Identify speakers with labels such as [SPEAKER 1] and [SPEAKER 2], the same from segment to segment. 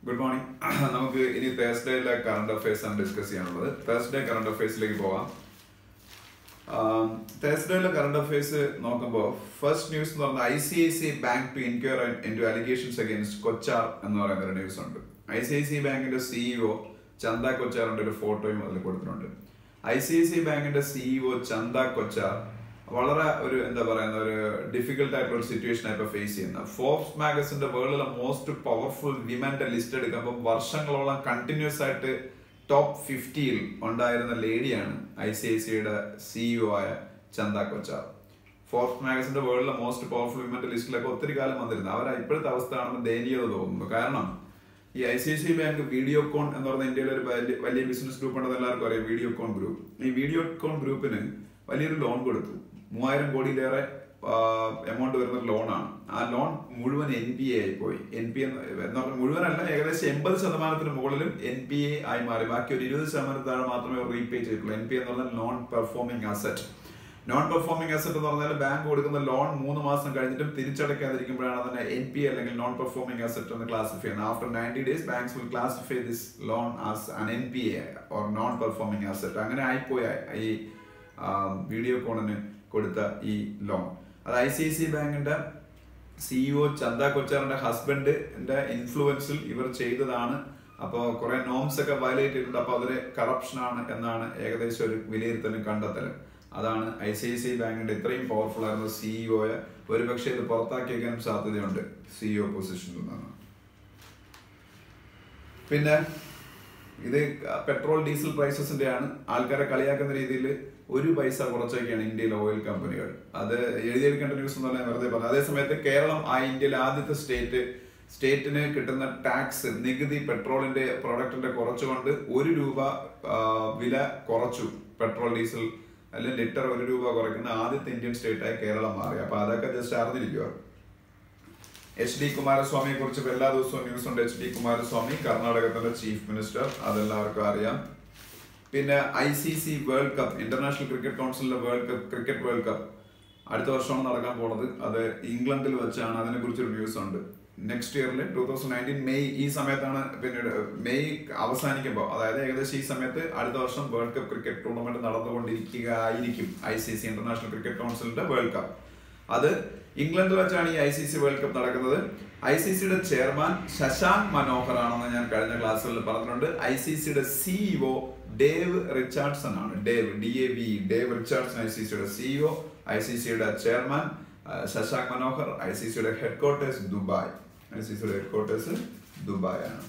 [SPEAKER 1] good morning നമുക്ക് ഇനി തേഴ്സ്ഡേയിലെ കറണ്ട് അഫയേഴ്സ് ആണ് ഡിസ്കസ് ചെയ്യാനുള്ളത് തേഴ്സ്ഡേ കറണ്ട് അഫയേഴ്സിലേക്ക് പോവാം തേഴ്സ്ഡേയിലെ കറണ്ട് അഫയേഴ്സ് നോക്കുമ്പോൾ ഫസ്റ്റ് ന്യൂസ് എന്ന് പറഞ്ഞാൽ I C I C bank to inquire into allegations against Kochhar എന്ന് പറയുന്ന ഒരു ന്യൂസ് ഉണ്ട് ഐ സി ഐ സി ബാങ്കിന്റെ സിഇഒ ചന്ദ കൊച്ചാറിന്റെ ഒരു ഫോട്ടോയും അതിൽ കൊടുത്തിട്ടുണ്ട് ഐ സി ഐ സി ബാങ്കിന്റെ സിഇഒ ചന്ദ കൊച്ചാർ വളരെ ഒരു എന്താ പറയുന്ന ഒരു ഡിഫിക്കൽട്ട് ആയിട്ടുള്ള ഒരു സിറ്റുവേഷൻ ഇപ്പൊ ഫേസ് ചെയ്യുന്നത് ഫോർബ്സ് മാഗസിന്റെ വേൾഡിലെ മോസ്റ്റ് പവർഫുൾ വിമന്റെ ലിസ്റ്റ് എടുക്കുമ്പോൾ വർഷങ്ങളോളം കണ്ടിന്യൂസ് ആയിട്ട് ടോപ്പ് ഫിഫ്റ്റിയിൽ ഉണ്ടായിരുന്ന ലേഡിയാണ് ഐ സി ഐ സിയുടെ സിഇഒ ആയ ചന്ദ കൊച്ചാർ ഫോർബ്സ് മാഗസിന്റെ വേൾഡിലെ മോസ്റ്റ് പവർഫുൾ വിമന്റെ ലിസ്റ്റിലൊക്കെ ഒത്തിരി കാലം വന്നിരുന്നു അവർ ഇപ്പോഴത്തെ അവസ്ഥ കാണുമ്പോൾ ദയനീയത തോന്നുന്നു കാരണം ഈ I C I C bank Videocon എന്ന് പറഞ്ഞ ഇന്ത്യയിലെ ഒരു വലിയ വലിയ ബിസിനസ് ഗ്രൂപ്പ് ഉണ്ടെന്ന് എല്ലാവർക്കും അറിയാം വീഡിയോകോൺ ഗ്രൂപ്പ് ഈ വീഡിയോകോൺ ഗ്രൂപ്പിന് വലിയൊരു ലോൺ കൊടുത്തു മൂവായിരം കോടിയിലേറെ എമൗണ്ട് വരുന്ന ലോണാണ് ആ ലോൺ മുഴുവൻ എൻ പി എ ആയി പോയി എൻ പി എന്ന് പറഞ്ഞാൽ മുഴുവനല്ല ഏകദേശം എൺപത് ശതമാനത്തിന് മുകളിലും എൻ പി എ ആയി മാറി ബാക്കി ഒരു ഇരുപത് ശതമാനത്തിന് താഴെ മാത്രമേ റീപേ ചെയ്തിട്ടുള്ളൂ എൻ പി എന്ന് പറഞ്ഞാൽ non performing asset non performing asset എന്ന് പറഞ്ഞാൽ ബാങ്ക് കൊടുക്കുന്ന ലോൺ മൂന്ന് മാസം കഴിഞ്ഞിട്ടും തിരിച്ചടയ്ക്കാതിരിക്കുമ്പോഴാണ് അതിനെ എൻ പി അല്ലെങ്കിൽ നോൺ പെർഫോമിംഗ് അസറ്റ് എന്ന് ക്ലാസിഫൈ ചെയ്യുന്നത് after ninety days banks will classify this loan as an N P A or non performing asset അങ്ങനെ ആയിപ്പോയ ഈ വീഡിയോ കോണിന് കൊടുത്ത ഈ ലോൺ അത് ഐ സി ഐ സി ബാങ്കിന്റെ സിഇഒ ചന്ദ കൊച്ചാറിന്റെ ഹസ്ബൻഡിന്റെ ഇൻഫ്ലുവൻസിൽ ഇവർ ചെയ്തതാണ് അപ്പോൾ കുറെ നോംസ് ഒക്കെ വയലേറ്റ് ചെയ്തിട്ടുണ്ട് അപ്പോൾ അതിൽ കറപ്ഷൻ ആണ് എന്നാണ് ഏകദേശം ഒരു വിലയിരുത്തലും കണ്ടെത്തലും അതാണ് ഐ സി ഐ സി ബാങ്കിന്റെ ഇത്രയും പവർഫുൾ ആയിരുന്ന സിഇഒയെ ഒരുപക്ഷെ ഇത് പുറത്താക്കിയേക്കാനും സാധ്യതയുണ്ട് സിഇഒ പൊസിഷനിൽ നിന്ന് പിന്നെ ഇത് പെട്രോൾ ഡീസൽ പ്രൈസസിന്റെ ആണ് ആൾക്കാരെ കളിയാക്കുന്ന രീതിയിൽ ഒരു പൈസ കുറച്ചൊക്കെയാണ് ഇന്ത്യയിലെ ഓയിൽ കമ്പനികൾ അത് എഴുതിയെടുക്കേണ്ട ന്യൂസ് എന്ന് പറഞ്ഞാൽ വെറുതെ പറഞ്ഞു അതേസമയത്ത് കേരളം ആ ഇന്ത്യയിലെ ആദ്യത്തെ സ്റ്റേറ്റ് സ്റ്റേറ്റിന് കിട്ടുന്ന ടാക്സ് നികുതി പെട്രോളിന്റെ പ്രൊഡക്റ്റിന്റെ കുറച്ചുകൊണ്ട് ഒരു രൂപ വില കുറച്ചു പെട്രോൾ ഡീസൽ അല്ലെങ്കിൽ ലിറ്റർ ഒരു രൂപ കുറയ്ക്കുന്ന ആദ്യത്തെ ഇന്ത്യൻ സ്റ്റേറ്റായി കേരളം മാറി അപ്പൊ അതൊക്കെ ജസ്റ്റ് അറിഞ്ഞിരിക്കുക എച്ച് ഡി കുമാരസ്വാമിയെ കുറിച്ച് എല്ലാ ദിവസവും ന്യൂസ് ഉണ്ട് എച്ച് ഡി കുമാരസ്വാമി കർണാടകത്തിന്റെ ചീഫ് മിനിസ്റ്റർ അതെല്ലാവർക്കും അറിയാം പിന്നെ I C C world cup international cricket കൗൺസിലിന്റെ world cup cricket world cup അടുത്ത വർഷമാണ് നടക്കാൻ പോണത് അത് ഇംഗ്ലണ്ടിൽ വെച്ചാണ് അതിനെ കുറിച്ചൊരു ന്യൂസ് ഉണ്ട് നെക്സ്റ്റ് ഇയറിൽ ടൂ തൗസൻഡ് നയൻറ്റീൻ മെയ് ഈ സമയത്താണ് പിന്നീട് മെയ് അവസാനിക്കുമ്പോൾ അതായത് ഏകദേശം ഈ സമയത്ത് അടുത്ത വർഷം വേൾഡ് കപ്പ് ക്രിക്കറ്റ് ടൂർണമെന്റ് നടന്നുകൊണ്ടിരിക്കുക ആയിരിക്കും I C C international cricket കൗൺസിലിന്റെ വേൾഡ് കപ്പ് അത് ഇംഗ്ലണ്ടിൽ വെച്ചാണ് ഈ I C C world cup നടക്കുന്നത് ഐ സി സിയുടെ ചെയർമാൻ ശശാങ്ക് മനോഹർ ആണെന്ന് ഞാൻ കഴിഞ്ഞ ക്ലാസ്സുകളിൽ പറഞ്ഞിട്ടുണ്ട് ഐ സി സിയുടെ സിഇഒ ഡേവ് റിച്ചാർഡ്സൺ ആണ് Dave D A V Dave Richardson I C സിയുടെ സിഇഒ ഐ സി സിയുടെ chairman Shashank Manohar I C സിയുടെ headquarters Dubai I C സിയുടെ ഹെഡ് ക്വാർട്ടേഴ്സ് ദുബായ് ആണ്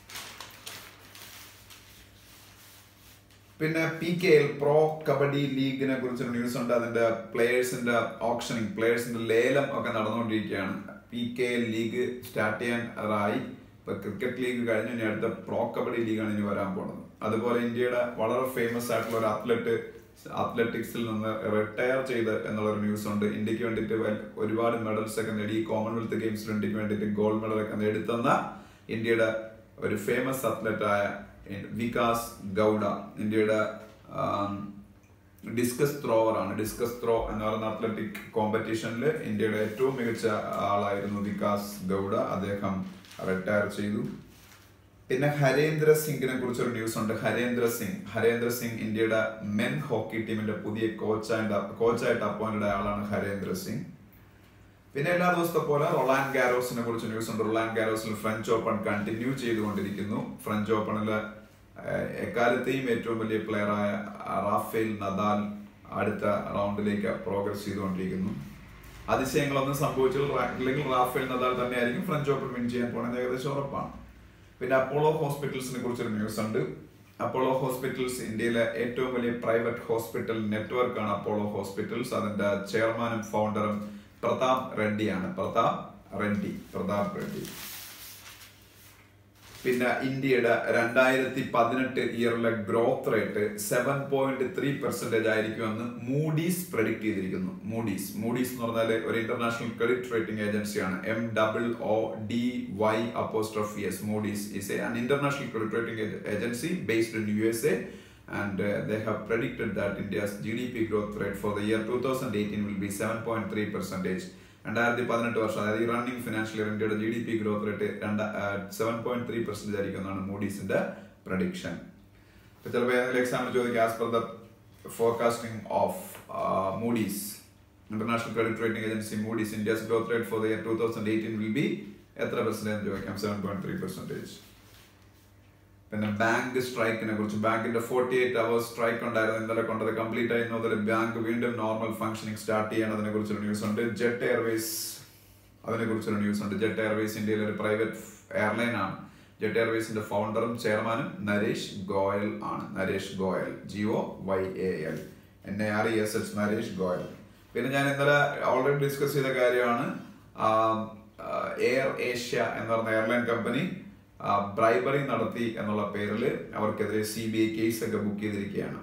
[SPEAKER 1] പിന്നെ P K L pro kabaddi ലീഗിനെ കുറിച്ചൊരു ന്യൂസ് ഉണ്ട് അതിന്റെ പ്ലേയേഴ്സിന്റെ ഓപ്ഷനിങ് പ്ലേയേഴ്സിന്റെ ലേലം ഒക്കെ നടന്നുകൊണ്ടിരിക്കുകയാണ് P K L league start ചെയ്യാൻ ആയി ഇപ്പൊ ക്രിക്കറ്റ് ലീഗ് കഴിഞ്ഞു ഇനി അടുത്ത പ്രോ കബഡി ലീഗാണ് ഇനി വരാൻ പോകുന്നത് അതുപോലെ ഇന്ത്യയുടെ വളരെ ഫേമസ് ആയിട്ടുള്ള ഒരു അത്ലറ്റ് അത്ലറ്റിക്സിൽ നിന്ന് റിട്ടയർ ചെയ്ത് എന്നുള്ള ഒരു ന്യൂസ് ഉണ്ട് ഇന്ത്യക്ക് വേണ്ടിയിട്ട് ഒരുപാട് മെഡൽസ് ഒക്കെ നേടി കോമൺവെൽത്ത് ഗെയിംസിൽ ഇന്ത്യക്ക് വേണ്ടിയിട്ട് ഗോൾഡ് മെഡൽ ഒക്കെ നേടിത്തന്ന ഇന്ത്യയുടെ ഒരു ഫേമസ് അത്ലറ്റായ വികാസ് ഗൗഡ ഇന്ത്യയുടെ ഡിസ്കസ് ത്രോവർ ആണ് ഡിസ്കസ് ത്രോ എന്ന് പറയുന്ന അത്ലറ്റിക് കോമ്പറ്റീഷനിൽ ഇന്ത്യയുടെ ഏറ്റവും മികച്ച ആളായിരുന്നു വികാസ് ഗൗഡ അദ്ദേഹം റിട്ടയർ ചെയ്തു പിന്നെ ഹരേന്ദ്ര സിംഗിനെ കുറിച്ചൊരു ന്യൂസ് ഉണ്ട് ഹരേന്ദ്ര സിംഗ് ഹരേന്ദ്ര സിംഗ് ഇന്ത്യയുടെ മെൻ ഹോക്കി ടീമിന്റെ പുതിയ കോച്ചായിട്ട് കോച്ചായിട്ട് അപ്പോയിന്റഡ് ആളാണ് ഹരേന്ദ്ര സിംഗ് പിന്നെ എല്ലാ ദിവസത്തെ പോലെ റൊളാൻ ഗാരോസിനെ കുറിച്ച് ന്യൂസ് ഉണ്ട് റൊളാൻ ഗാരോസിൽ ഫ്രഞ്ച് ഓപ്പൺ കണ്ടിന്യൂ ചെയ്തുകൊണ്ടിരിക്കുന്നു ഫ്രഞ്ച് ഓപ്പണിൽ എക്കാലത്തെയും ഏറ്റവും വലിയ പ്ലെയറായ റാഫേൽ നദാൽ അടുത്ത റൗണ്ടിലേക്ക് പ്രോഗ്രസ് ചെയ്തുകൊണ്ടിരിക്കുന്നു അതിശയങ്ങളൊന്നും സംഭവിച്ചില്ലെങ്കിൽ റാഫേൽ നദാൽ തന്നെയായിരിക്കും ഫ്രഞ്ച് ഓപ്പൺ വിൻ ചെയ്യാൻ പോകുന്നത് ഏകദേശം ഉറപ്പാണ് പിന്നെ അപ്പോളോ ഹോസ്പിറ്റൽസിനെ കുറിച്ചൊരു ന്യൂസ് ഉണ്ട് അപ്പോളോ ഹോസ്പിറ്റൽസ് ഇന്ത്യയിലെ ഏറ്റവും വലിയ പ്രൈവറ്റ് ഹോസ്പിറ്റൽ നെറ്റ്വർക്ക് ആണ് അപ്പോളോ ഹോസ്പിറ്റൽസ് അതിന്റെ ചെയർമാനും ഫൗണ്ടറും പ്രതാപ് റെഡ്ഡിയാണ് പ്രതാപ് റെഡ്ഡി പ്രതാപ് റെഡ്ഡി പിന്നെ ഇന്ത്യയുടെ രണ്ടായിരത്തി പതിനെട്ട് ഇയറിലെ growth rate seven point three percentage ആയിരിക്കുമെന്ന് മൂഡീസ് പ്രഡിക്ട് ചെയ്തിരിക്കുന്നു മൂഡീസ് മൂഡീസ് എന്ന് പറഞ്ഞാൽ ഒരു ഇന്റർനാഷണൽ ക്രെഡിറ്റ് റേറ്റിംഗ് ഏജൻസിയാണ് M double O D Y apostrophe S Moody's is a an international credit rating agency based in USA and uh, they have predicted that India's GDP growth rate for the year 2018 will be 7.3 percentage രണ്ടായിരത്തി പതിനെട്ട് വർഷം അതായത് ഈ running financial year ഇന്ത്യയുടെ G D P growth rate രണ്ട് seven point three percent ആയിരിക്കും എന്നാണ് മൂഡീസിന്റെ പ്രഡിക്ഷൻ ഇപ്പൊ ചിലപ്പോൾ ഏതെങ്കിലും എക്സാമിന് ചോദിക്കുക as per the forecasting of Moody's international credit rating agency Moody's India's growth rate for the year two thousand eighteen will be എത്ര പെർസെന്റ് എന്ന് ചോദിക്കാം സെവൻ പോയിന്റ് ത്രീ പെർസെന്റേജ് പിന്നെ ബാങ്ക് സ്ട്രൈക്കിനെ കുറിച്ച് ബാങ്കിന്റെ ഫോർട്ടി എയ്റ്റ് അവേഴ്സ് സ്ട്രൈക്ക് ഉണ്ടായിരുന്നു ഇന്നലെ കൊണ്ടത് കംപ്ലീറ്റ് ആയി മുതൽ ബാങ്ക് വീണ്ടും നോർമൽ ഫംഗ്ഷനിങ് സ്റ്റാർട്ട് ചെയ്യണതിനെ കുറിച്ചൊരു ന്യൂസ് ഉണ്ട് ജെറ്റ് എയർവേസ് അതിനെ കുറിച്ചൊരു ന്യൂസ് ഉണ്ട് ജെറ്റ് എയർവേസ് ഇന്ത്യയിലെ ഒരു പ്രൈവറ്റ് എയർലൈൻ ആണ് ജെറ്റ് എയർവേസിന്റെ ഫൗണ്ടറും ചെയർമാനും നരേഷ് ഗോയൽ ആണ് Naresh Goyal G O Y A L N A R E S H Naresh Goyal പിന്നെ ഞാൻ ഇന്നലെ ഓൾറെഡി ഡിസ്കസ് ചെയ്ത കാര്യമാണ് എയർ ഏഷ്യ എന്ന് പറഞ്ഞ എയർലൈൻ കമ്പനി ബ്രൈബറി നടത്തി എന്നുള്ള പേരിൽ അവർക്കെതിരെ സി ബി ഐ കേസ് ഒക്കെ ബുക്ക് ചെയ്തിരിക്കുകയാണ്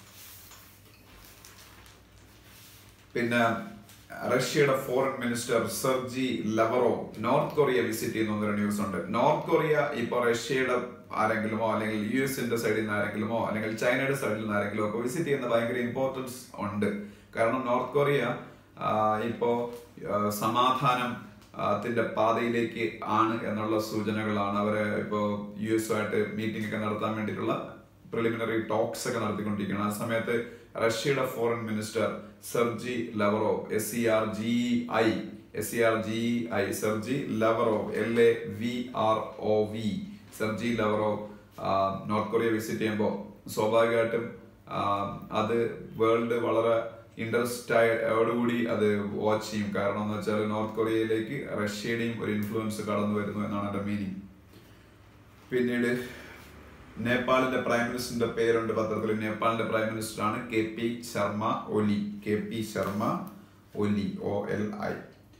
[SPEAKER 1] പിന്നെ റഷ്യയുടെ foreign minister Sergey Lavrov North Korea visit ചെയ്യുന്ന ഒരു ന്യൂസ് ഉണ്ട് നോർത്ത് കൊറിയ ഇപ്പൊ റഷ്യയുടെ ആരെങ്കിലുമോ അല്ലെങ്കിൽ യു എസിന്റെ സൈഡിൽ നിന്ന് ആരെങ്കിലുമോ അല്ലെങ്കിൽ ചൈനയുടെ സൈഡിൽ നിന്ന് ആരെങ്കിലും ഒക്കെ വിസിറ്റ് ചെയ്യുന്ന ഭയങ്കര ഇമ്പോർട്ടൻസ് ഉണ്ട് കാരണം നോർത്ത് കൊറിയ ഇപ്പോ സമാധാനം ത്തിന്റെ പാതയിലേക്ക് ആണ് എന്നുള്ള സൂചനകളാണ് അവര് ഇപ്പോ യു എസുമായിട്ട് മീറ്റിംഗ് ഒക്കെ നടത്താൻ വേണ്ടിയിട്ടുള്ള പ്രിലിമിനറി ടോക്സ് ഒക്കെ നടത്തിക്കൊണ്ടിരിക്കുകയാണ് ആ സമയത്ത് റഷ്യയുടെ foreign minister Sergey Lavrov S C R G I S C R G I Sergey Lavrov L A V R O V Sergey Lavrov North Korea visit ചെയ്യുമ്പോൾ സ്വാഭാവികമായിട്ടും അത് വേൾഡ് വളരെ ഇൻട്രസ്റ്റോടുകൂടി അത് വാച്ച് ചെയ്യും കാരണം എന്ന് വെച്ചാൽ നോർത്ത് കൊറിയയിലേക്ക് റഷ്യയുടെയും ഒരു ഇൻഫ്ലുവൻസ് കടന്നു വരുന്നു എന്നാണ് എൻ്റെ മീനിങ് പിന്നീട് നേപ്പാളിന്റെ പ്രൈം മിനിസ്റ്ററിന്റെ പേരുണ്ട് പത്രത്തിൽ നേപ്പാളിന്റെ പ്രൈം മിനിസ്റ്റർ ആണ് K P Sharma Oli K P Sharma Oli O L I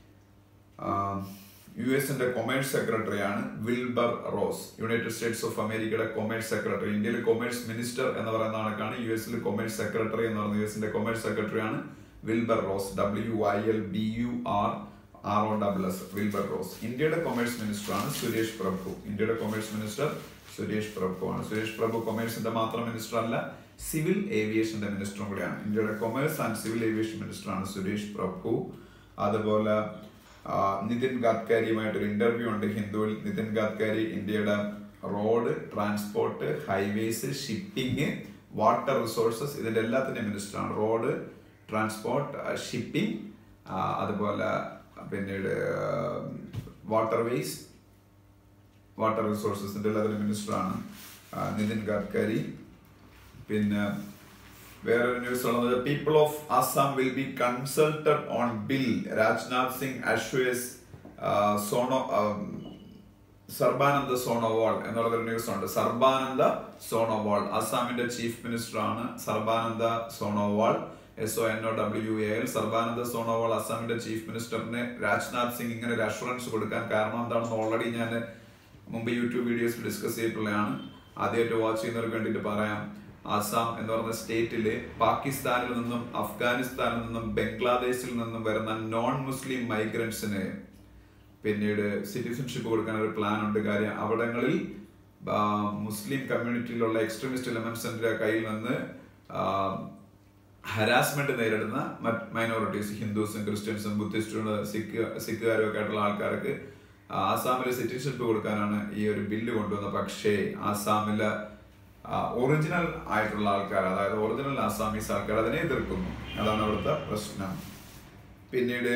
[SPEAKER 1] U എസിന്റെ കൊമേഴ്സ് സെക്രട്ടറി ആണ് Wilbur Ross United States of അമേരിക്കയുടെ കൊമേഴ്സ് സെക്രട്ടറി ഇന്ത്യയിൽ കൊമേഴ്സ് മിനിസ്റ്റർ എന്ന് പറയുന്ന കണക്കാണ് യു എസിൽ കൊമേഴ്സ് സെക്രട്ടറി എന്ന് പറയുന്ന യു എസിന്റെ കൊമേഴ്സ് സെക്രട്ടറി ആണ് Wilbur Ross W I L B U R R O double S Wilbur Ross ഇന്ത്യയുടെ കൊമേഴ്സ് മിനിസ്റ്റർ ആണ് സുരേഷ് പ്രഭു ഇന്ത്യയുടെ കൊമേഴ്സ് മിനിസ്റ്റർ സുരേഷ് പ്രഭു ആണ് സുരേഷ് പ്രഭു കൊമേഴ്സിന്റെ മാത്രം മിനിസ്റ്റർ അല്ല സിവിൽ ഏവിയേഷന്റെ മിനിസ്റ്ററും കൂടിയാണ് ഇന്ത്യയുടെ commerce and civil aviation minister ആണ് സുരേഷ് പ്രഭു അതുപോലെ നിതിൻ ഗഡ്കരിയുമായിട്ട് ഒരു ഇന്റർവ്യൂ ഉണ്ട് ഹിന്ദുവിൽ നിതിൻ ഗഡ്കരി ഇന്ത്യയുടെ road transport highways shipping water resources ഇതിന്റെ എല്ലാത്തിന്റെയും മിനിസ്റ്ററാണ് റോഡ് ട്രാൻസ്പോർട്ട് ഷിപ്പിംഗ് അതുപോലെ പിന്നീട് വാട്ടർ വേസ് വാട്ടർ റിസോഴ്സസിന്റെ എല്ലാത്തിനും മിനിസ്റ്ററാണ് നിതിൻ ഗഡ്കരി പിന്നെ വേറൊരു ന്യൂസ് ഉള്ളത് people of Assam will be consulted on bill Rajnath Singh അഷ്വേസ് സോണോ സർബാനന്ദ സോണോവാൾ എന്നുള്ളൊരു ന്യൂസ് ഉണ്ട് സർബാനന്ദ സോണോവാൾ അസാമിന്റെ ചീഫ് മിനിസ്റ്റർ ആണ് Sarbananda Sonowal S O N O W A L Sarbananda Sonowal അസാമിന്റെ ചീഫ് മിനിസ്റ്ററിന് രാജ്നാഥ് സിംഗ് ഇങ്ങനെ ഒരു അഷുറൻസ് കൊടുക്കാൻ കാരണം എന്താണെന്ന് ഓൾറെഡി ഞാൻ മുമ്പ് യൂട്യൂബ് വീഡിയോസ് ഡിസ്കസ് ചെയ്തിട്ടുള്ളതാണ് ആദ്യമായിട്ട് വാച്ച് ചെയ്യുന്നവർക്ക് വേണ്ടിയിട്ട് പറയാം ആസാം എന്ന് പറയുന്ന സ്റ്റേറ്റില് പാകിസ്ഥാനിൽ നിന്നും അഫ്ഗാനിസ്ഥാനിൽ നിന്നും ബംഗ്ലാദേശിൽ നിന്നും വരുന്ന നോൺ മുസ്ലിം മൈഗ്രൻസിന് പിന്നീട് സിറ്റിസൺഷിപ്പ് കൊടുക്കാൻ ഒരു പ്ലാൻ ഉണ്ട് കാര്യം അവിടങ്ങളിൽ മുസ്ലിം കമ്മ്യൂണിറ്റിയിലുള്ള എക്സ്ട്രീമിസ്റ്റ് എലമെന്റ്സിന്റെ കയ്യിൽ നിന്ന് ഹരാസ്മെന്റ് നേരിടുന്ന മൈനോറിറ്റീസ് ഹിന്ദുസും ക്രിസ്ത്യൻസും ബുദ്ധിസ്റ്റും സിഖ് സിഖുകാരും ഒക്കെ ആയിട്ടുള്ള ആൾക്കാർക്ക് ആസാമിൽ സിറ്റിസൺഷിപ്പ് കൊടുക്കാനാണ് ഈ ഒരു ബില്ല് കൊണ്ടുവന്നത് പക്ഷേ ആസാമിലെ ഒറിജിനൽ ആയിട്ടുള്ള ആൾക്കാർ അതായത് ഒറിജിനൽ ആസാമീസ് ആൾക്കാർ അതിനെ എതിർക്കുന്നു അതാണ് അവിടുത്തെ പ്രശ്നം പിന്നീട്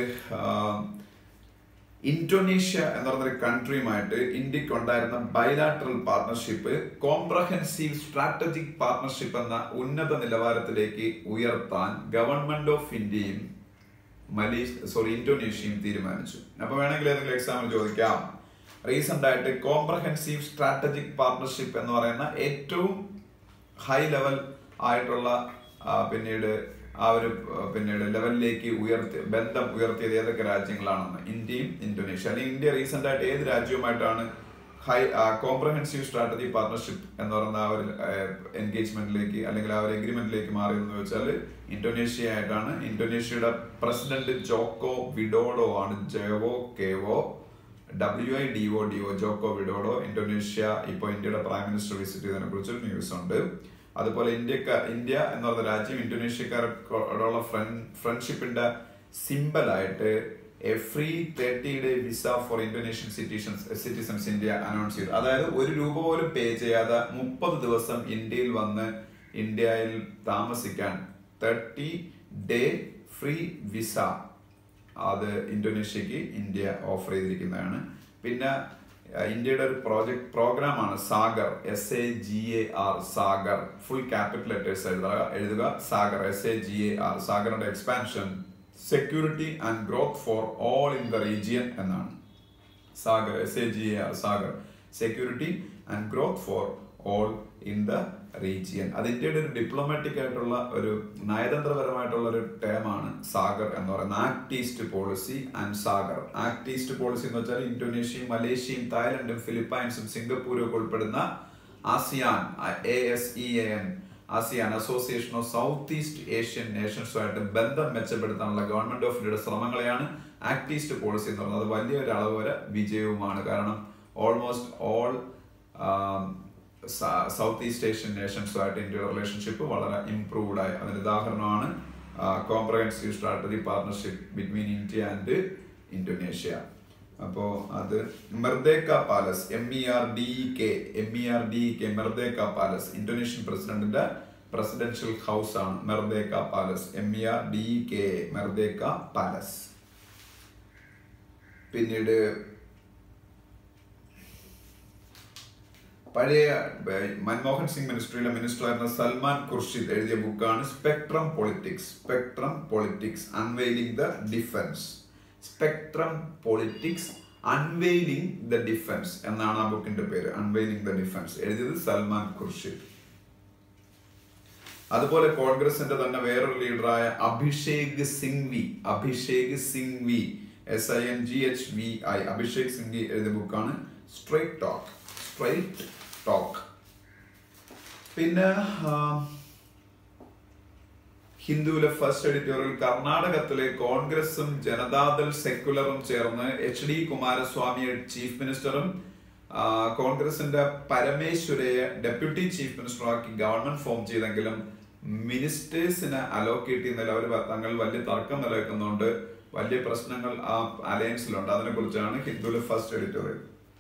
[SPEAKER 1] ഇന്തോനേഷ്യ എന്ന് പറഞ്ഞൊരു കൺട്രിയുമായിട്ട് ഇന്ത്യക്ക് ഉണ്ടായിരുന്ന ബൈലാറ്ററൽ പാർട്ണർഷിപ്പ് കോംപ്രഹെൻസീവ് സ്ട്രാറ്റജിക് പാർട്ണർഷിപ്പ് എന്ന ഉന്നത നിലവാരത്തിലേക്ക് ഉയർത്താൻ ഗവൺമെന്റ് ഓഫ് ഇന്ത്യയും മലേഷ്യ സോറി ഇന്തോനേഷ്യയും തീരുമാനിച്ചു അപ്പൊ വേണമെങ്കിൽ ഏതെങ്കിലും എക്സാമിൽ ചോദിക്കാം റീസെന്റ് ആയിട്ട് കോംപ്രഹെൻസീവ് സ്ട്രാറ്റജിക് പാർട്ണർഷിപ്പ് എന്ന് പറയുന്ന ഏറ്റവും ഹൈ ലെവൽ ആയിട്ടുള്ള പിന്നീട് ആ ഒരു പിന്നീട് ലെവലിലേക്ക് ഉയർത്തി ബന്ധം ഉയർത്തിയത് ഏതൊക്കെ രാജ്യങ്ങളാണെന്ന് ഇന്ത്യയും ഇന്തോനേഷ്യ അല്ലെങ്കിൽ ഇന്ത്യ റീസെന്റ് ആയിട്ട് ഏത് രാജ്യവുമായിട്ടാണ് ഹൈ കോംപ്രഹെൻസീവ് സ്ട്രാറ്റജി പാർട്ണർഷിപ്പ് എന്ന് പറയുന്ന ആ ഒരു എൻഗേജ്മെന്റിലേക്ക് അല്ലെങ്കിൽ ആ ഒരു എഗ്രിമെന്റിലേക്ക് മാറിയതെന്ന് വെച്ചാൽ ഇന്തോനേഷ്യ ആയിട്ടാണ് ഇന്തോനേഷ്യയുടെ പ്രസിഡന്റ് ജോക്കോ വിഡോഡോ ആണ് ജോവോ കേവോ W I D O D O Joko Widodo Indonesia ഇപ്പോൾ ഇന്ത്യയുടെ പ്രൈം മിനിസ്റ്റർ വിസിറ്റ് ചെയ്തതിനെ കുറിച്ച് ന്യൂസ് ഉണ്ട് അതുപോലെ ഇന്ത്യക്കാർ ഇന്ത്യ എന്ന് പറയുന്ന രാജ്യം ഇന്തോനേഷ്യക്കാരോടുള്ള ഫ്രണ്ട്ഷിപ്പിന്റെ സിമ്പലായിട്ട് a free thirty day visa for Indonesian citizens citizens India announce ചെയ്തു അതായത് ഒരു രൂപ പോലും പേ ചെയ്യാതെ മുപ്പത് ദിവസം ഇന്ത്യയിൽ വന്ന് ഇന്ത്യയിൽ താമസിക്കാൻ തേർട്ടി ഡേ ഫ്രീ വിസ അത് ഇന്തോനേഷ്യക്ക് ഇന്ത്യ ഓഫർ ചെയ്തിരിക്കുന്നതാണ് പിന്നെ അഹ് ഇന്ത്യയുടെ ഒരു പ്രോജക്ട് പ്രോഗ്രാമാണ് Sagar S A G A R Sagar full capital letters എഴുതുക എഴുതുക Sagar S A G A R സാഗറിന്റെ expansion security and growth for all in the region എന്നാണ് Sagar S A G A R Sagar security and growth for all in the region അത് ഇന്ത്യയുടെ ഒരു diplomatic ആയിട്ടുള്ള ഒരു നയതന്ത്രപരമായിട്ടുള്ള ഒരു ടേമാണ് സാഗർ എന്ന് പറയുന്നത് Act East policy and Sagar Act East policy എന്ന് വെച്ചാൽ ഇന്തോനേഷ്യയും മലേഷ്യയും തായ്ലൻഡും ഫിലിപ്പൈൻസും സിംഗപ്പൂരും ഒക്കെ ഉൾപ്പെടുന്ന ASEAN A S E N ASEAN association of South East Asian നേഷൻസുമായിട്ട് ബന്ധം മെച്ചപ്പെടുത്താനുള്ള ഗവൺമെന്റ് ഓഫ് ഇന്ത്യയുടെ ശ്രമങ്ങളെയാണ് ആക്ട് ഈസ്റ്റ് പോളിസി എന്ന് പറയുന്നത് അത് വലിയൊരു അളവ് വരെ വിജയവുമാണ് കാരണം almost all South East Asian നേഷൻസുമായിട്ട് ഇന്ത്യയുടെ റിലേഷൻഷിപ്പ് വളരെ ഇംപ്രൂവ്ഡ് ആയി അതിന് ഉദാഹരണമാണ് comprehensive strategy partnership between India and Indonesia അപ്പോ അത് Merdeka Palace M E R D K M E R D K Merdeka Palace Indonesian പ്രസിഡന്റിന്റെ പ്രസിഡൻഷ്യൽ ഹൗസ് ആണ് Merdeka Palace M E R D K Merdeka Palace പിന്നീട് പഴയ ഏർ, മൻമോഹൻ സിംഗ് മിനിസ്ട്രിയിലെ മിനിസ്റ്ററായിരുന്ന സൽമാൻ ഖുർഷിദ് എഴുതിയ ബുക്കാണ് spectrum politics spectrum politics unveiling the defence spectrum politics unveiling the defence എന്നാണ് ആ ബുക്കിന്റെ പേര് അൺവെയിലിംഗ് ദ ഡിഫൻസ് എഴുതിയത് സൽമാൻ ഖുർഷിദ് അതുപോലെ കോൺഗ്രസിന്റെ തന്നെ വേറൊരു ലീഡറായ Abhishek Singhvi Abhishek Singhvi S I N G H V I Abhishek Singhvi എഴുതിയ ബുക്കാണ് സ്ട്രൈറ്റ് ടോക്ക് സ്ട്രൈറ്റ് ടോക്ക് പിന്നെ ആ, ഹിന്ദുവിലെ ഫസ്റ്റ് എഡിറ്റോറിയൽ കർണാടകത്തിലെ കോൺഗ്രസും ജനതാദൾ സെക്യുലറും ചേർന്ന് എച്ച് ഡി കുമാരസ്വാമി ചീഫ് മിനിസ്റ്ററും ആ, കോൺഗ്രസിന്റെ പരമേശ്വരയെ ഡെപ്യൂട്ടി ചീഫ് മിനിസ്റ്ററാക്കി ഗവൺമെന്റ് ഫോം ചെയ്തെങ്കിലും മിനിസ്റ്റേഴ്സിനെ അലോക്കേറ്റ് ചെയ്യുന്നതിൽ അവർ തങ്ങൾ വലിയ തർക്കം നിലനിൽക്കുന്നുണ്ട് വലിയ പ്രശ്നങ്ങൾ ആ അലയൻസിലുണ്ട് അതിനെ കുറിച്ചാണ് ഹിന്ദുവിലെ ഫസ്റ്റ് എഡിറ്റോറിയൽ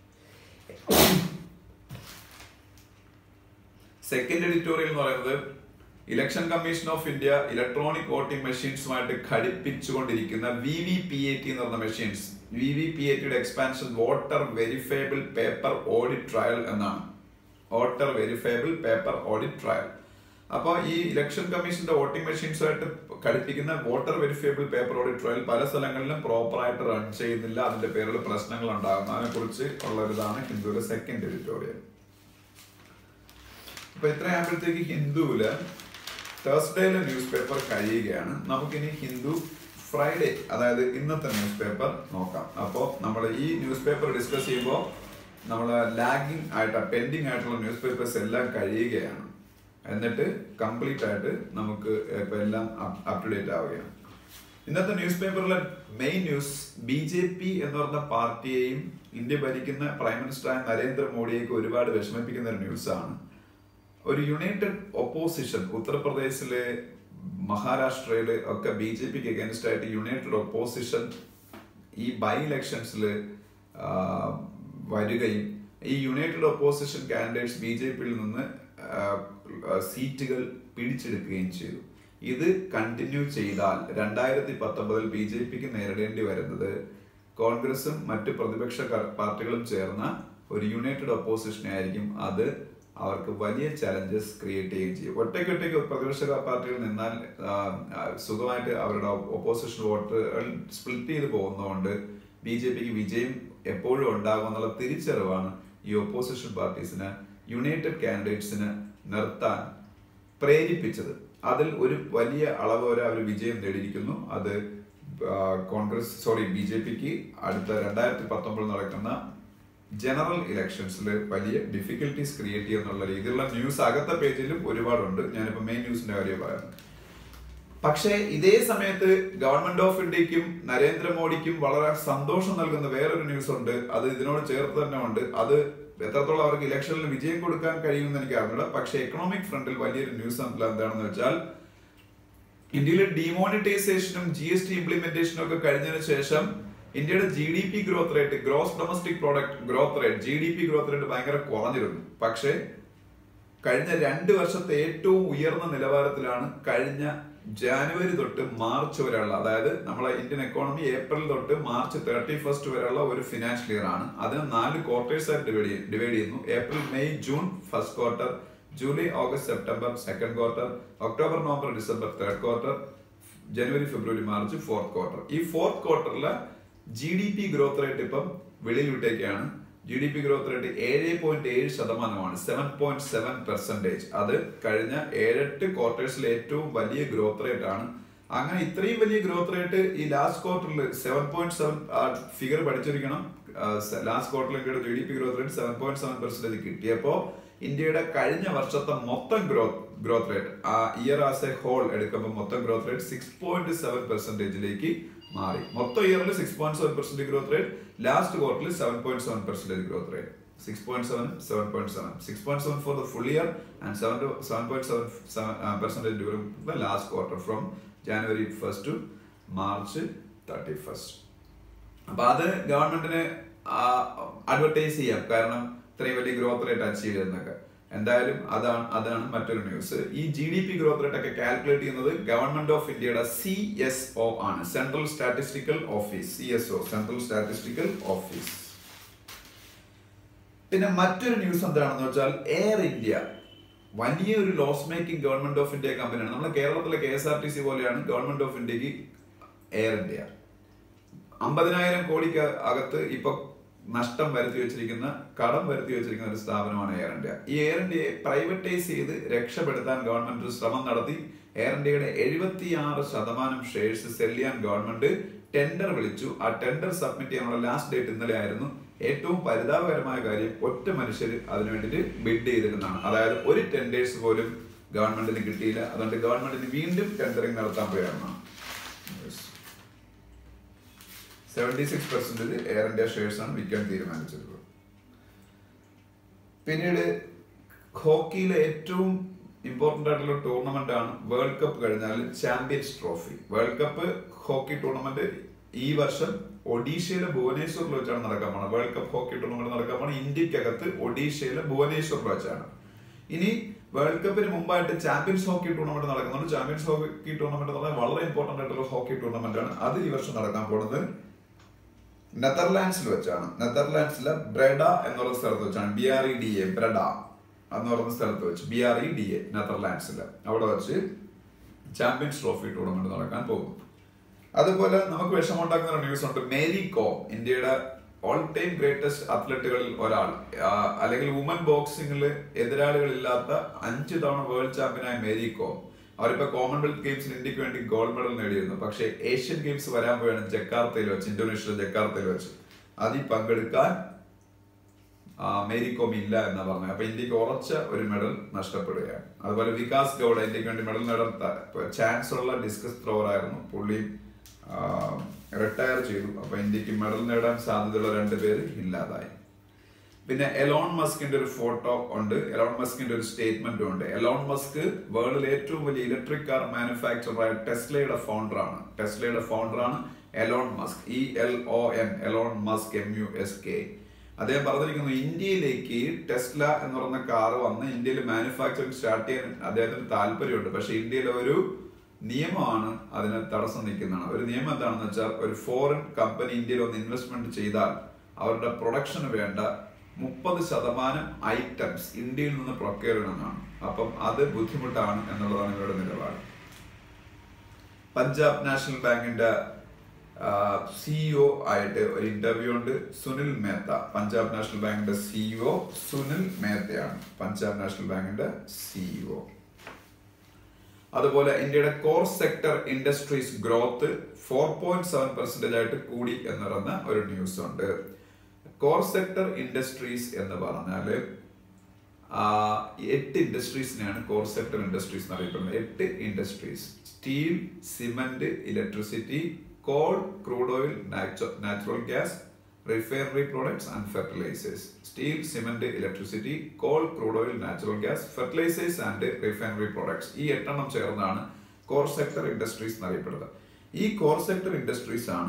[SPEAKER 1] സെക്കൻഡ് എഡിറ്റോറിയൽ എന്ന് പറയുന്നത് election commission of India electronic voting മെഷീൻസുമായിട്ട് ഘടിപ്പിച്ചുകൊണ്ടിരിക്കുന്ന V V P A T എന്ന് പറഞ്ഞ machines V V P A ടിയുടെ expansion voter verifiable paper audit trail എന്നാണ് voter verifiable paper audit trail അപ്പോൾ ഈ ഇലക്ഷൻ കമ്മീഷന്റെ വോട്ടിംഗ് മെഷീൻസുമായിട്ട് ഘടിപ്പിക്കുന്ന voter verifiable paper audit trail പല സ്ഥലങ്ങളിലും പ്രോപ്പറായിട്ട് റൺ ചെയ്യുന്നില്ല അതിന്റെ പേരിൽ പ്രശ്നങ്ങൾ ഉണ്ടാകുന്നു അതിനെ കുറിച്ച് ഉള്ള ഒരു ഇതാണ് ഹിന്ദുവിലെ സെക്കൻഡ് എഡിറ്റോറിയൽ അപ്പൊ ഇത്രയാകുമ്പോഴത്തേക്ക് ഹിന്ദുവില് തേഴ്സ്ഡേയിലെ ന്യൂസ് പേപ്പർ കഴിയുകയാണ് നമുക്കിനി ഹിന്ദു ഫ്രൈഡേ അതായത് ഇന്നത്തെ ന്യൂസ് പേപ്പർ നോക്കാം അപ്പോൾ നമ്മൾ ഈ ന്യൂസ് പേപ്പർ ഡിസ്കസ് ചെയ്യുമ്പോൾ നമ്മൾ ലാഗിങ് ആയിട്ട് പെൻഡിങ് ആയിട്ടുള്ള ന്യൂസ് പേപ്പേഴ്സ് എല്ലാം കഴിയുകയാണ് എന്നിട്ട് കംപ്ലീറ്റ് ആയിട്ട് നമുക്ക് ഇപ്പൊ എല്ലാം അപ് ടു ഡേറ്റ് ആവുകയാണ് ഇന്നത്തെ ന്യൂസ് പേപ്പറിലെ main news B J P എന്ന് പറഞ്ഞ പാർട്ടിയെയും ഇന്ത്യ ഭരിക്കുന്ന പ്രൈം മിനിസ്റ്ററായ നരേന്ദ്രമോദിയൊക്കെ ഒരുപാട് വിഷമിപ്പിക്കുന്ന ഒരു ന്യൂസാണ് ഒരു യുണൈറ്റഡ് ഒപ്പോസിഷൻ ഉത്തർപ്രദേശിലെ മഹാരാഷ്ട്രയില് ഒക്കെ ബി ജെ പിക്ക് അഗേൻസ്റ്റ് ആയിട്ട് യുണൈറ്റഡ് ഒപ്പോസിഷൻ ഈ ബൈ ഇലക്ഷൻസിൽ വരികയും ഈ united opposition candidates B J പിയിൽ നിന്ന് ആ, ആ, സീറ്റുകൾ പിടിച്ചെടുക്കുകയും ചെയ്തു ഇത് കണ്ടിന്യൂ ചെയ്താൽ രണ്ടായിരത്തി പത്തൊമ്പതിൽ ബി ജെ പിക്ക് നേരിടേണ്ടി വരുന്നത് കോൺഗ്രസും മറ്റ് പ്രതിപക്ഷ ക- പാർട്ടികളും ചേർന്ന ഒരു യുണൈറ്റഡ് ഒപ്പോസിഷൻ ആയിരിക്കും അത് അവർക്ക് വലിയ ചലഞ്ചസ് ക്രിയേറ്റ് ചെയ്യുകയും ചെയ്യും ഒറ്റയ്ക്ക് ഒറ്റയ്ക്ക് പ്രതിപക്ഷ പാർട്ടികൾ നിന്നാൽ ആ, ആ, സുഖമായിട്ട് അവരുടെ ഒപ്പോസിഷൻ വോട്ടുകൾ സ്പ്ലിറ്റ് ചെയ്ത് പോകുന്നതുകൊണ്ട് ബി ജെ പിക്ക് വിജയം എപ്പോഴും ഉണ്ടാകും എന്നുള്ള തിരിച്ചറിവാണ് ഈ ഒപ്പോസിഷൻ പാർട്ടീസിന് യുണൈറ്റഡ് കാൻഡിഡേറ്റ്സിന് നിർത്താൻ പ്രേരിപ്പിച്ചത് അതിൽ ഒരു വലിയ അളവ് വരെ അവർ വിജയം നേടിയിരിക്കുന്നു അത് ആ, കോൺഗ്രസ് സോറി ബി ജെ പിക്ക് അടുത്ത രണ്ടായിരത്തി പത്തൊമ്പതിൽ നടക്കുന്ന ജനറൽ ഇലക്ഷൻസിൽ വലിയ ഡിഫിക്കൽട്ടീസ് ക്രിയേറ്റ് ചെയ്യുന്നുള്ള രീതിയിലുള്ള ന്യൂസ് അകത്തെ പേജിലും ഒരുപാടുണ്ട് ഞാനിപ്പോ മെയിൻ ന്യൂസിന്റെ കാര്യം പറയാം പക്ഷേ ഇതേ സമയത്ത് ഗവൺമെന്റ് ഓഫ് ഇന്ത്യക്കും നരേന്ദ്രമോദിക്കും വളരെ സന്തോഷം നൽകുന്ന വേറൊരു ന്യൂസ് ഉണ്ട് അത് ഇതിനോട് ചേർത്ത് തന്നെ ഉണ്ട് അത് എത്രത്തോളം അവർക്ക് ഇലക്ഷനിൽ വിജയം കൊടുക്കാൻ കഴിയുമെന്ന് എനിക്ക് അറിഞ്ഞില്ല പക്ഷേ എക്കണോമിക് ഫ്രണ്ടിൽ വലിയൊരു ന്യൂസ് എന്താണെന്ന് വെച്ചാൽ ഇന്ത്യയിലെ ഡിമോണിറ്റൈസേഷനും ജി എസ് ടി ഇംപ്ലിമെന്റേഷനും ഒക്കെ കഴിഞ്ഞതിന് ശേഷം ഇന്ത്യയുടെ G D P growth rate gross domestic product growth rate G D P growth rate ഭയങ്കര കുറഞ്ഞിരുന്നു പക്ഷേ കഴിഞ്ഞ രണ്ട് വർഷത്തെ ഏറ്റവും ഉയർന്ന നിലവാരത്തിലാണ് കഴിഞ്ഞ ജാനുവരി തൊട്ട് മാർച്ച് വരെയുള്ള അതായത് നമ്മളെ ഇന്ത്യൻ എക്കോണമി ഏപ്രിൽ തൊട്ട് മാർച്ച് തേർട്ടി ഫസ്റ്റ് വരെയുള്ള ഒരു ഫിനാൻഷ്യൽ ഇയർ ആണ് അതിന് നാല് ക്വാർട്ടേഴ്സ് ആയിട്ട് ഡിവൈഡ് ഡിവൈഡ് ചെയ്യുന്നു April May June first quarter July August September second quarter October November December third quarter January February March fourth quarter ഈ fourth ക്വാർട്ടറിലെ G D P growth rate ഇപ്പം വെളിയിൽ വിട്ടേക്കാണ് G D P growth rate ഏഴ് point ഏഴ് ശതമാനമാണ് seven point seven percentage അത് കഴിഞ്ഞ ഏഴെട്ട് ക്വാർട്ടേഴ്സിലെ ഏറ്റവും വലിയ ഗ്രോത്ത് റേറ്റ് ആണ് അങ്ങനെ ഇത്രയും വലിയ ഗ്രോത്ത് റേറ്റ് ഈ ലാസ്റ്റ് ക്വാർട്ടറിൽ സെവൻ പോയിന്റ് സെവൻ ഫിഗർ പഠിച്ചിരിക്കണം ലാസ്റ്റ് ക്വാർട്ടറിൽ ഇന്ത്യയുടെ G D P growth rate seven point seven percentage കിട്ടിയപ്പോൾ ഇന്ത്യയുടെ കഴിഞ്ഞ വർഷത്തെ മൊത്തം ഗ്രോത്ത് ഗ്രോത്ത് റേറ്റ് ആ ഇയർ ആസ് എ ഹോൾ എടുക്കുമ്പോൾ മൊത്തം growth rate six point seven പെർസെന്റേജിലേക്ക് മാറി മൊത്തം ഇയറിൽ six point seven percent growth rate last ക്വാർട്ടറിൽ seven point seven percentage growth rate six point seven seven point seven six point seven four the full year and seven to seven point seven seven percentage during the last quarter from January first to March thirty first അപ്പൊ അത് ഗവൺമെന്റിന് advertise ചെയ്യാം കാരണം ഇത്രയും വലിയ growth rate achieve ചെയ്യുന്നൊക്കെ എന്തായാലും അതാണ് അതാണ് മറ്റൊരു ന്യൂസ് ഈ G D P growth rate ഒക്കെ കാൽക്കുലേറ്റ് ചെയ്യുന്നത് ഗവൺമെന്റ് ഓഫ് ഇന്ത്യയുടെ സി എസ് ഒ ആണ് central statistical office C S O central statistical office പിന്നെ മറ്റൊരു ന്യൂസ് എന്താണെന്ന് വെച്ചാൽ എയർ ഇന്ത്യ വലിയൊരു loss making government of India കമ്പനിയാണ് നമ്മുടെ കേരളത്തിലെ K S R T C പോലെയാണ് ഗവൺമെന്റ് ഓഫ് ഇന്ത്യക്ക് എയർ ഇന്ത്യ അമ്പതിനായിരം കോടിക്ക് അകത്ത് ഇപ്പൊ നഷ്ടം വരുത്തി വെച്ചിരിക്കുന്ന കടം വരുത്തി വെച്ചിരിക്കുന്ന ഒരു സ്ഥാപനമാണ് എയർ ഇന്ത്യ ഈ എയർ ഇന്ത്യയെ പ്രൈവറ്റൈസ് ചെയ്ത് രക്ഷപ്പെടുത്താൻ ഗവൺമെന്റ് ഒരു ശ്രമം നടത്തി എയർ ഇന്ത്യയുടെ എഴുപത്തിയാറ് ശതമാനം ഷെയർസ് സെൽ ചെയ്യാൻ ഗവൺമെന്റ് ടെൻഡർ വിളിച്ചു ആ ടെൻഡർ സബ്മിറ്റ് ചെയ്യാനുള്ള ലാസ്റ്റ് ഡേറ്റ് ഇന്നലെ ആയിരുന്നു ഏറ്റവും പരിതാപകരമായ കാര്യം ഒറ്റ മനുഷ്യർ അതിനു വേണ്ടിയിട്ട് ബിഡ് ചെയ്തിരുന്നതാണ് അതായത് ഒരു ടെൻഡേഴ്സ് പോലും ഗവൺമെന്റിന് കിട്ടിയില്ല അതുകൊണ്ട് ഗവൺമെന്റിന് വീണ്ടും ടെൻഡറിങ് നടത്താൻ പോയാണ് seventy six percentage Air India shares ആണ് വിൽക്കാൻ തീരുമാനിച്ചത് പിന്നീട് ഹോക്കിയിലെ ഏറ്റവും ഇമ്പോർട്ടന്റ് ആയിട്ടുള്ള ടൂർണമെന്റ് ആണ് വേൾഡ് കപ്പ് കഴിഞ്ഞാൽ champions trophy world cup hockey tournament ഈ വർഷം ഒഡീഷയിലെ ഭുവനേശ്വറിൽ വെച്ചാണ് നടക്കാൻ പോകുന്നത് വേൾഡ് കപ്പ് ഹോക്കി ടൂർണമെന്റ് നടക്കാൻ പോകുന്നത് ഇന്ത്യക്കകത്ത് ഒഡീഷയിലെ ഭുവനേശ്വറിൽ വെച്ചാണ് ഇനി വേൾഡ് കപ്പിന് മുമ്പായിട്ട് ചാമ്പ്യൻസ് ഹോക്കി ടൂർണമെന്റ് നടക്കുന്നുണ്ട് ചാമ്പ്യൻസ് ഹോക്കി ടൂർണമെന്റ് എന്ന് പറഞ്ഞാൽ വളരെ ഇമ്പോർട്ടന്റ് ആയിട്ടുള്ള ഹോക്കി ടൂർണമെന്റ് ആണ് അത് ഈ വർഷം നടക്കാൻ പോകുന്നത് നെതർലാൻഡ്സിൽ വെച്ചാണ് നെതർലാൻഡ്സിലെ ബ്രെഡ എന്നുള്ള സ്ഥലത്ത് വെച്ചാണ് B R E D A Breda എന്ന് പറയുന്ന സ്ഥലത്ത് വെച്ച് B R E D A നെതർലാൻഡ്സിൽ അവിടെ വെച്ച് ചാമ്പ്യൻസ് ട്രോഫി ടൂർണമെന്റ് നടക്കാൻ പോകും അതുപോലെ നമുക്ക് വിഷമമുണ്ടാക്കുന്ന ഒരു ന്യൂസ് ഉണ്ട് മേരി കോം ഇന്ത്യയുടെ ഓൾ ടൈം ഗ്രേറ്റസ്റ്റ് അത്ലറ്റുകളിൽ ഒരാൾ ആ, അല്ലെങ്കിൽ വുമൻ ബോക്സിംഗിൽ എതിരാളികളില്ലാത്ത അഞ്ച് തവണ വേൾഡ് ചാമ്പ്യനായ മേരി കോം അവരിപ്പോ കോമൺവെൽത്ത് ഗെയിംസിൽ ഇന്ത്യക്ക് വേണ്ടി ഗോൾഡ് മെഡൽ നേടിയിരുന്നു പക്ഷേ ഏഷ്യൻ ഗെയിംസ് വരാൻ പോയാണ് ജക്കാർത്തയിൽ വെച്ച് ഇന്തോനേഷ്യയിലെ ജക്കാർത്തയിൽ വെച്ച് അതിൽ പങ്കെടുക്കാൻ ആ, മേരി കോം ഇല്ല എന്നാ പറഞ്ഞത് അപ്പൊ ഇന്ത്യക്ക് ഉറച്ച ഒരു മെഡൽ നഷ്ടപ്പെടുകയാണ് അതുപോലെ വികാസ് ഗൗഡ ഇന്ത്യക്ക് വേണ്ടി മെഡൽ നേടാൻ ചാൻസ് ഉള്ള ഡിസ്കസ് ത്രോവർ ആയിരുന്നു പുള്ളി റിട്ടയർ ചെയ്തു അപ്പൊ ഇന്ത്യക്ക് മെഡൽ നേടാൻ സാധ്യതയുള്ള രണ്ട് പേര് ഇല്ലാതായി പിന്നെ എലോൺ മസ്കിന്റെ ഒരു ഫോട്ടോ ഉണ്ട് എലോൺ മസ്കിന്റെ ഒരു സ്റ്റേറ്റ്മെന്റും ഉണ്ട് എലോൺ മസ്ക് വേൾഡിലെ ഏറ്റവും വലിയ ഇലക്ട്രിക് കാർ മാനുഫാക്ചറായ ടെസ്ലയുടെ ഫൗണ്ടറാണ് ടെസ്ലയുടെ ഫൗണ്ടറാണ് Elon Musk E L O N Elon Musk M U S K അദ്ദേഹം പറഞ്ഞിരിക്കുന്നു ഇന്ത്യയിലേക്ക് ടെസ്ല എന്ന് പറയുന്ന കാർ വന്ന് ഇന്ത്യയിൽ മാനുഫാക്ചറിങ് സ്റ്റാർട്ട് ചെയ്യാൻ അദ്ദേഹത്തിന് താല്പര്യമുണ്ട് പക്ഷെ ഇന്ത്യയിലെ ഒരു നിയമമാണ് അതിന് തടസ്സം നിൽക്കുന്നതാണ് ഒരു നിയമം എന്താണെന്ന് വെച്ചാൽ ഒരു ഫോറിൻ കമ്പനി ഇന്ത്യയിൽ ഒന്ന് ഇൻവെസ്റ്റ്മെന്റ് ചെയ്താൽ അവരുടെ പ്രൊഡക്ഷന് വേണ്ട മുപ്പത് ശതമാനം ഐറ്റംസ് ഇന്ത്യയിൽ നിന്ന് പ്രൊക്യൂർ ചെയ്യണമെന്നാണ് അപ്പം അത് ബുദ്ധിമുട്ടാണ് എന്നുള്ളതാണ് ഇവരുടെ നിലപാട് പഞ്ചാബ് നാഷണൽ ബാങ്കിന്റെ സിഇഒ ആയിട്ട് ഒരു ഇന്റർവ്യൂ ഉണ്ട് സുനിൽ മേത്ത പഞ്ചാബ് നാഷണൽ ബാങ്കിന്റെ സിഇഒ സുനിൽ മേത്തയാണ് പഞ്ചാബ് നാഷണൽ ബാങ്കിന്റെ സിഇഒ അതുപോലെ ഇന്ത്യയുടെ core sector industries growth four point seven percentage ആയിട്ട് കൂടി എന്ന് പറയുന്ന ഒരു ന്യൂസ് ഉണ്ട് കോർ സെക്ടർ ഇൻഡസ്ട്രീസ് എന്ന് പറഞ്ഞാല് ആ, എട്ട് ഇൻഡസ്ട്രീസിനെയാണ് കോർ സെക്ടർ ഇൻഡസ്ട്രീസ് എന്ന് അറിയപ്പെടുന്നത് എട്ട് industries steel cement electricity coal crude oil natural gas refinery products and fertilisers steel cement electricity coal crude oil natural gas fertilisers and refinery products ഈ എട്ടെണ്ണം ചേർന്നാണ് കോർ സെക്ടർ ഇൻഡസ്ട്രീസ് എന്നറിയപ്പെടുന്നത് ഈ core sector industries ആണ്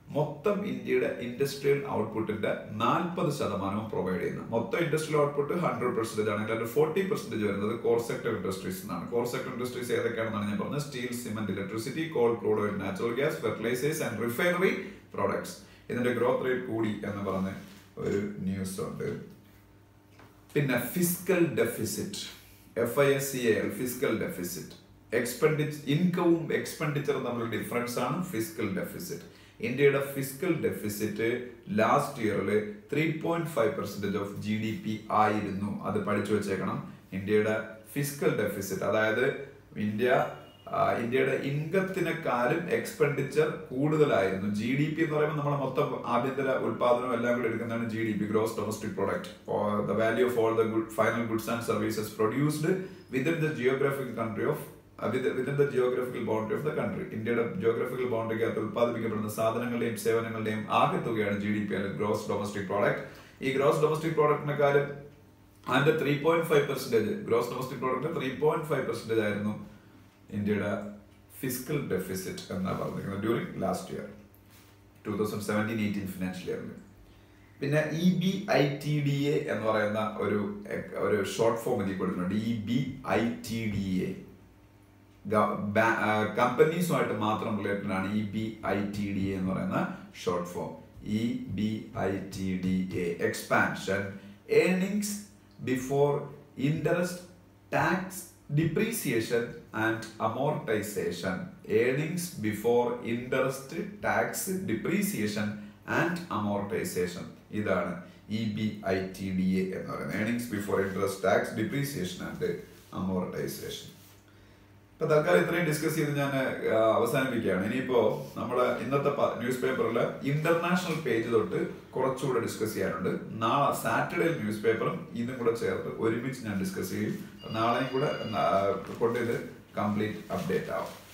[SPEAKER 1] മൊത്തം ഇന്ത്യയുടെ industrial ഔട്ട്പുട്ടിന്റെ നാൽപ്പത് ശതമാനവും പ്രൊവൈഡ് ചെയ്യുന്നത് മൊത്തം ഇൻഡസ്ട്രിയൽ ഔട്ട്പുട്ട് ഹൺഡ്രഡ് പെർസെന്റേജ് ആണെങ്കിൽ അതിൽ ഫോർട്ടി പെർസെന്റേജ് വരുന്നത് കോർ സെക്ടർ ഇൻഡസ്ട്രീസ് എന്നാണ് കോർ സെക്ടർ ഇൻഡസ്ട്രീസ് ഏതൊക്കെയാണെന്നാണ് ഞാൻ പറഞ്ഞത് steel cement electricity coal crude oil natural gas fertilisers and refinery products ഇതിന്റെ ഗ്രോത്ത് റേറ്റ് കൂടി എന്ന് പറഞ്ഞ ഒരു ന്യൂസ് ഉണ്ട് പിന്നെ fiscal deficit F I S C L fiscal deficit expenditure ഇൻകവും എക്സ്പെൻഡിച്ചറും തമ്മിലുള്ള ഡിഫറൻസ് ആണ് ഫിസിക്കൽ ഡെഫിസിറ്റ് ഇന്ത്യയുടെ ഫിസിക്കൽ ഡെഫിസിറ്റ് ലാസ്റ്റ് ഇയറിൽ three point five percentage of G D P ആയിരുന്നു അത് പഠിച്ചു വെച്ചേക്കണം ഇന്ത്യയുടെ ഫിസിക്കൽ ഡെഫിസിറ്റ് അതായത് ഇന്ത്യ ആ, ഇന്ത്യയുടെ ഇൻകത്തിനെക്കാളും എക്സ്പെൻഡിച്ചർ കൂടുതലായിരുന്നു ജി ഡി പി എന്ന് പറയുമ്പോൾ നമ്മുടെ മൊത്തം ആഭ്യന്തര ഉത്പാദനം എല്ലാം കൂടി എടുക്കുന്നതാണ് G D P gross domestic product the value of all the good final goods and services produced within the geographic country of within the geographical boundary of the country ഇന്ത്യയുടെ ജിയോഗ്രഫിക്കൽ ബൗണ്ടറിക്കകത്ത് ഉത്പാദിപ്പിക്കപ്പെടുന്ന സാധനങ്ങളുടെയും സേവനങ്ങളുടെയും ആകെ തുകയാണ് ജി ഡി പി അല്ലെങ്കിൽ gross domestic product ഈ gross domestic പ്രോഡക്റ്റിനെക്കാളും അതിന്റെ three point five percentage gross domestic product three point five percentage ആയിരുന്നു ഇന്ത്യയുടെ ഫിസിക്കൽ ഡെഫിസിറ്റ് എന്നാണ് പറഞ്ഞിരിക്കുന്നത് during last year two thousand seventeen eighteen financial ഇയറിൽ പിന്നെ E B I T D A എന്ന് പറയുന്ന ഒരു ഒരു ഷോർട്ട് ഫോം ഇതിൽ കൊടുക്കുന്നുണ്ട് E B I T D A കമ്പനീസുമായിട്ട് മാത്രം റിലേറ്റഡ് ആണ് E B I T D A എന്ന് പറയുന്ന short form E B I T D A expansion earnings before interest tax depreciation and amortisation earnings before interest tax depreciation and amortisation ഇതാണ് E B I T D A എന്ന് പറയുന്നത് earnings before interest tax depreciation and amortisation ഇപ്പൊ തൽക്കാലം ഇത്രയും discuss ചെയ്ത് ഞാൻ ആ, അവസാനിപ്പിക്കുകയാണ് ഇനിയിപ്പോ നമ്മുടെ ഇന്നത്തെ ന്യൂസ് പേപ്പറിൽ ഇന്റർനാഷണൽ പേജ് തൊട്ട് കുറച്ചുകൂടെ ഡിസ്കസ് ചെയ്യാനുണ്ട് നാളെ സാറ്റർഡേ ന്യൂസ് പേപ്പറും ഇതും കൂടെ ചേർത്ത് ഒരുമിച്ച് ഞാൻ ഡിസ്കസ് ചെയ്യും നാളെയും കൂടെ ആ, കൊണ്ട് ഇത് കംപ്ലീറ്റ് അപ്ഡേറ്റ് ആവും